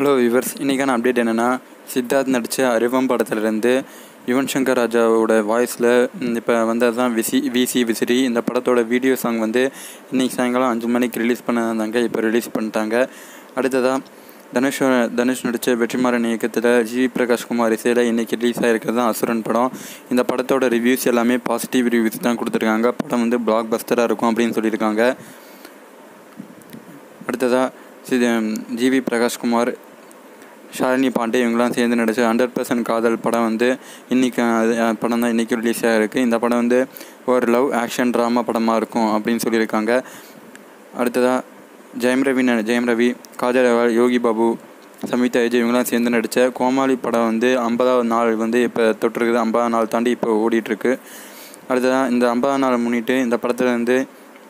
hello viewers இன்றைக்கான update என்னென்னா சித்தார்த் நடித்த அறிவம் படத்துலேருந்து யுவன் சங்கர் ராஜாவோட வாய்ஸில் இப்போ வந்தது தான் விசி விசி விசிறி இந்த படத்தோட வீடியோ சாங் வந்து இன்றைக்கி சாயங்காலம் அஞ்சு மணிக்கு ரிலீஸ் பண்ணாங்க இப்போ ரிலீஸ் பண்ணிட்டாங்க அடுத்ததாக தனுஷ் தனுஷ் நடித்த வெற்றிமாறன் இயக்கத்தில் ஜி பிரகாஷ்குமார் இசையில் இன்றைக்கி ரிலீஸ் ஆகிருக்கிறது தான் அசுரன் படம் இந்த படத்தோட ரிவ்யூஸ் எல்லாமே பாசிட்டிவ் ரிவ்யூஸ் தான் கொடுத்துருக்காங்க படம் வந்து பிளாக் பஸ்டராக இருக்கும் அப்படின்னு சொல்லியிருக்காங்க அடுத்ததாக சி ஜிவி பிரகாஷ்குமார் ஷாலினி பாண்டே இவங்கெல்லாம் சேர்ந்து நடித்த ஹண்ட்ரட் பர்சன்ட் காதல் படம் வந்து இன்றைக்கி படம் தான் இன்றைக்கி ரிலீஸ் ஆகிருக்கு இந்த படம் வந்து ஒரு லவ் ஆக்ஷன் ட்ராமா படமாக இருக்கும் அப்படின்னு சொல்லியிருக்காங்க அடுத்ததாக ஜெயம் ரவி ந ஜெயம் ரவி காஜல் அகர்வால் யோகி பாபு சமிதா விஜய் இவங்கெல்லாம் சேர்ந்து நடித்த கோமாளி படம் வந்து ஐம்பதாவது நாள் வந்து இப்போ தொட்டிருக்குது ஐம்பதாவது நாள் தாண்டி இப்போ ஓடிட்டுருக்கு அடுத்ததாக இந்த ஐம்பதாவது நாள் முன்னிட்டு இந்த படத்தில் வந்து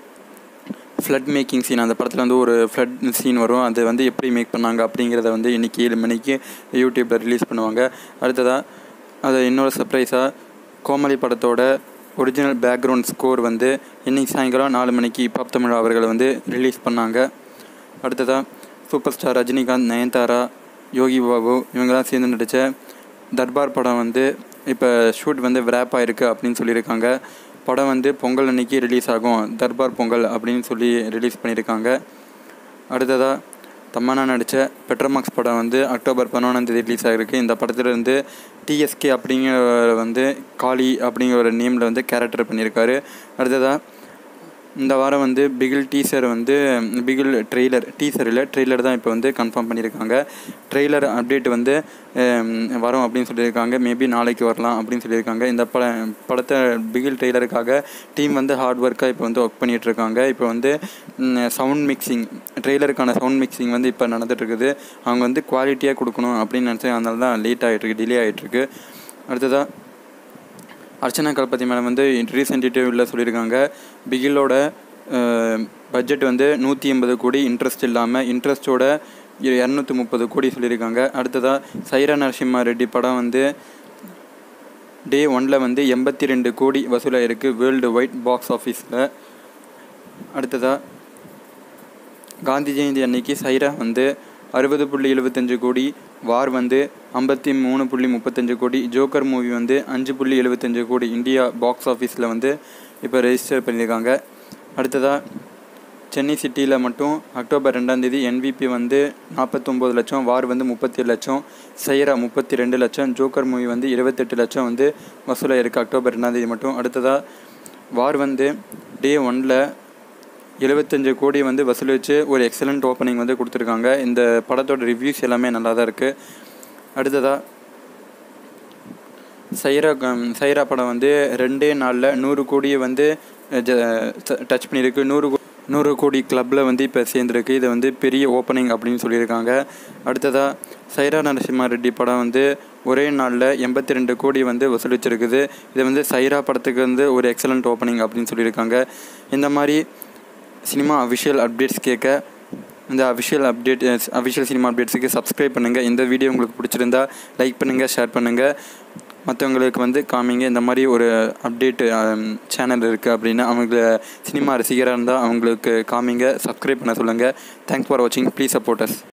ஃப்ளட் மேக்கிங் சீன் அந்த படத்தில் வந்து ஒரு ஃப்ளட் சீன் வரும் அது வந்து எப்படி மேக் பண்ணாங்க அப்படிங்கிறத வந்து இன்றைக்கி ஏழு மணிக்கு யூடியூப்பில் ரிலீஸ் பண்ணுவாங்க அடுத்ததாக அது இன்னொரு சர்ப்ரைஸாக கோமாளி படத்தோட ஒரிஜினல் பேக்ரவுண்ட் ஸ்கோர் வந்து இன்றைக்கி சாயங்காலம் நாலு மணிக்கு பாப் தமிழ் அவர்கள் வந்து ரிலீஸ் பண்ணாங்க அடுத்ததாக சூப்பர் ஸ்டார் ரஜினிகாந்த் நயன்தாரா யோகி பாபு இவங்கெல்லாம் சேர்ந்து நடித்த தர்பார் படம் வந்து இப்போ ஷூட் வந்து விராப் ஆகிருக்கு அப்படின்னு சொல்லியிருக்காங்க படம் வந்து பொங்கல் அன்னைக்கு ரிலீஸ் ஆகும் தர்பார் பொங்கல் அப்படின்னு சொல்லி ரிலீஸ் பண்ணியிருக்காங்க அடுத்ததாக தம்மனா நடித்த பெட்ரோமாக்ஸ் படம் வந்து அக்டோபர் பதினொன்றாந்தேதி ரிலீஸ் ஆகிருக்கு இந்த படத்தில் இருந்து டிஎஸ்கே அப்படிங்கிற வந்து காளி அப்படிங்கிற ஒரு நேமில் வந்து கேரக்டர் பண்ணியிருக்காரு அடுத்ததாக இந்த வாரம் வந்து பிகில் டீசர் வந்து பிகில் ட்ரெய்லர் டீசர் இல்லை ட்ரெய்லர் தான் இப்போ வந்து கன்ஃபார்ம் பண்ணியிருக்காங்க ட்ரெய்லர் அப்டேட் வந்து வரும் அப்படின்னு சொல்லியிருக்காங்க மேபி நாளைக்கு வரலாம் அப்படின்னு சொல்லியிருக்காங்க இந்த பட படத்தை பிகில் ட்ரெய்லருக்காக டீம் வந்து ஹார்ட் ஒர்க்காக இப்போ வந்து ஒர்க் பண்ணிகிட்ருக்காங்க இப்போ வந்து சவுண்ட் மிக்சிங் ட்ரெய்லருக்கான சவுண்ட் மிக்சிங் வந்து இப்போ நடந்துகிட்ருக்குது அவங்க வந்து குவாலிட்டியாக கொடுக்கணும் அப்படின்னு நினச்சி அதனால தான் லேட் ஆகிட்டுருக்கு டிலே ஆகிட்டுருக்கு அடுத்ததாக அர்ச்சனா கல்பதி மேடம் வந்து ரீசெண்ட் இன்டர்வியூவில் சொல்லியிருக்காங்க பிகிலோட பட்ஜெட் வந்து நூற்றி எண்பது கோடி இன்ட்ரெஸ்ட் இல்லாமல் இன்ட்ரெஸ்ட்டோட இரநூத்தி முப்பது கோடி சொல்லியிருக்காங்க அடுத்ததாக சைரா நரசிம்மா ரெட்டி படம் வந்து டே ஒனில் வந்து எண்பத்தி ரெண்டு கோடி வசூலாக இருக்குது வேர்ல்டு வைட் பாக்ஸ் ஆஃபீஸில் அடுத்ததாக காந்தி ஜெயந்தி அன்னைக்கு சைரா வந்து அறுபது புள்ளி எழுபத்தஞ்சு கோடி வார் வந்து ஐம்பத்தி மூணு புள்ளி முப்பத்தஞ்சு கோடி ஜோக்கர் மூவி வந்து அஞ்சு புள்ளி எழுபத்தஞ்சு கோடி இந்தியா பாக்ஸ் ஆஃபீஸில் வந்து இப்போ ரெஜிஸ்டர் பண்ணியிருக்காங்க அடுத்ததாக சென்னை சிட்டியில் மட்டும் அக்டோபர் ரெண்டாந்தேதி என்விபி வந்து நாற்பத்தொம்போது லட்சம் வார் வந்து முப்பத்தி லட்சம் சைரா முப்பத்தி ரெண்டு லட்சம் ஜோக்கர் மூவி வந்து இருபத்தெட்டு லட்சம் வந்து வசூலாக இருக்குது அக்டோபர் ரெண்டாந்தேதி மட்டும் அடுத்ததாக வார் வந்து டே ஒனில் எழுபத்தஞ்சு கோடி வந்து வசூல் வச்சு ஒரு எக்ஸலண்ட் ஓப்பனிங் வந்து கொடுத்துருக்காங்க இந்த படத்தோட ரிவ்யூஸ் எல்லாமே நல்லா தான் இருக்குது அடுத்ததாக சைரா சைரா படம் வந்து ரெண்டே நாளில் நூறு கோடியை வந்து டச் பண்ணியிருக்கு நூறு நூறு கோடி கிளப்பில் வந்து இப்போ சேர்ந்துருக்கு இது வந்து பெரிய ஓப்பனிங் அப்படின்னு சொல்லியிருக்காங்க அடுத்ததாக சைரா நரசிம்மா ரெட்டி படம் வந்து ஒரே நாளில் எண்பத்தி ரெண்டு கோடி வந்து வசூலிச்சிருக்குது இது வந்து சைரா படத்துக்கு வந்து ஒரு எக்ஸலண்ட் ஓப்பனிங் அப்படின்னு சொல்லியிருக்காங்க இந்த மாதிரி சினிமா அஃபிஷியல் அப்டேட்ஸ் கேட்க இந்த அஃபிஷியல் அப்டேட் அஃபிஷியல் சினிமா அப்டேட்ஸுக்கு சப்ஸ்கிரைப் பண்ணுங்கள் இந்த வீடியோ உங்களுக்கு பிடிச்சிருந்தா லைக் பண்ணுங்கள் ஷேர் பண்ணுங்கள் மற்றவங்களுக்கு வந்து காமிங்க இந்த மாதிரி ஒரு அப்டேட் சேனல் இருக்குது அப்படின்னு அவங்க சினிமா ரசிகராக இருந்தால் அவங்களுக்கு காமிங்க சப்ஸ்கிரைப் பண்ண சொல்லுங்கள் தேங்க்ஸ் ஃபார் வாட்சிங் ப்ளீஸ் சப்போர்ட் அஸ்